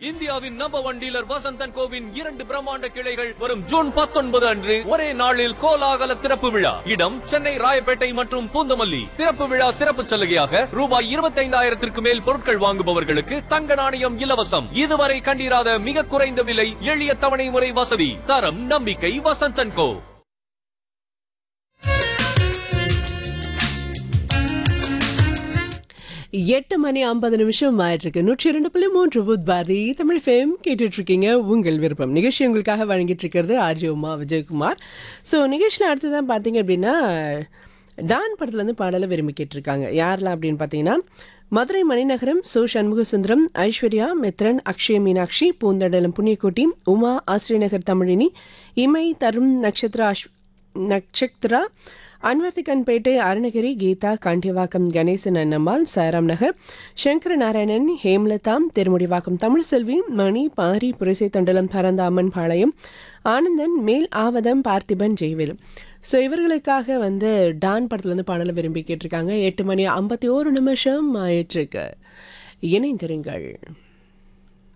இந்தியாவின் number one dealer வசந்தன் கோவின் இரண்டு பிரம்மாண்ட கிளைகள் வரும் ஜூன் பத்தொன்பது அன்று ஒரே நாளில் கோலாகல திறப்பு விழா இடம் சென்னை ராயப்பேட்டை மற்றும் பூந்தமல்லி திறப்பு விழா சிறப்பு சலுகையாக ரூபாய் இருபத்தைந்தாயிரத்திற்கு மேல் பொருட்கள் வாங்குபவர்களுக்கு தங்க நாணயம் இலவசம் இதுவரை கண்டிராத மிக குறைந்த விலை எளிய தவணை முறை வசதி தரம் நம்பிக்கை வசந்தன் கோ எட்டு மணி ஐம்பது நிமிஷம் ஆயிட்டு இருக்கு நூற்றி இரண்டு புள்ளி மூன்று புத்பாரதி தமிழ் ஃபேம் கேட்டுட்டு இருக்கீங்க உங்கள் விருப்பம் நிகழ்ச்சி உங்களுக்காக வழங்கிட்டு இருக்கிறது ஆர்ஜி உமா விஜயகுமார் ஸோ நிகழ்ச்சியில் அடுத்ததான் பார்த்தீங்க அப்படின்னா டான் படத்துலேருந்து பாடலை விரும்பி கேட்டிருக்காங்க யாரெல்லாம் அப்படின்னு பார்த்தீங்கன்னா மதுரை மணிநகரம் சோ சண்முக சுந்தரம் ஐஸ்வர்யா மித்ரன் அக்ஷய மீனாட்சி பூந்தடலம் புண்ணியக்கோட்டி உமா ஆசிரியநகர் தமிழினி இமை தரும் நட்சத்திரா அஷ் நட்சத்திரா அன்வர்த்திகன்பேட்டை அருணகிரி கீதா காண்டியவாக்கம் கணேசன் அன்னம்மாள் சாராம் நகர் சங்கர நாராயணன் ஹேம்லதா திருமுடிவாக்கம் தமிழ்செல்வி மணி பாரி புரிசை தண்டலம் பரந்தாமன் பாளையம் ஆனந்தன் மேல் ஆவதம் பார்த்திபன் ஜெயவேலு ஸோ இவர்களுக்காக வந்து டான் படத்துலேருந்து பாடலை விரும்பி கேட்டிருக்காங்க எட்டு மணி ஐம்பத்தி ஓரு நிமிஷம் ஆயிட்டிருக்கு இணைந்திருங்கள்